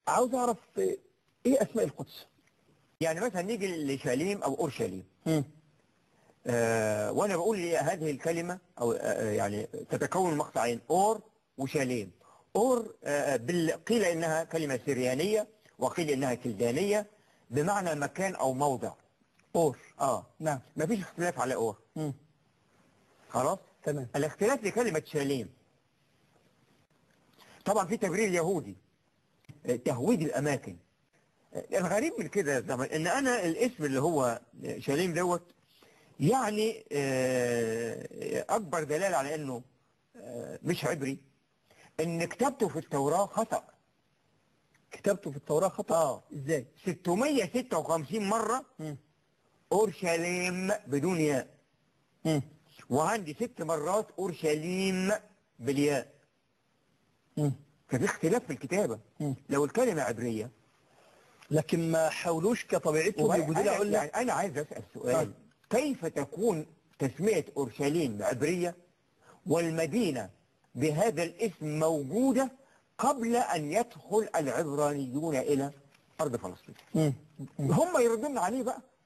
عاوز اعرف آه، ايه اسماء القدس يعني مثلا نيجي لشاليم او اورشليم مم. آه وانا بقول لي هذه الكلمه او آه يعني تتكون من مقطعين اور وشاليم اور آه بال- قيل انها كلمه سريانيه وقيل انها كلدانيه بمعنى مكان او موضع اور اه نعم ما فيش اختلاف على اور مم. خلاص تمام الاختلاف لكلمه شاليم طبعا في تبرير يهودي آه، تهويد الاماكن آه، الغريب من كده يا زلمه ان انا الاسم اللي هو شاليم دوت يعني آه، اكبر دلاله على انه آه، مش عبري ان كتابته في التوراه خطا كتابته في التوراة خطأ اه ازاي 656 مره مم. اورشليم بدون ياء مم. وعندي ست مرات اورشليم بالياء مم. ففي اختلاف في الكتابه مم. لو الكلمه عبريه لكن ما حاولوش كطبيعتهم وبعد- يجوا لي أنا, اقول يعني لك انا عايز اسال سؤال آه. كيف تكون تسميه اورشليم عبريه والمدينه بهذا الاسم موجوده قبل ان يدخل العبرانيون الى ارض فلسطين مم. هم يردون عليه بقى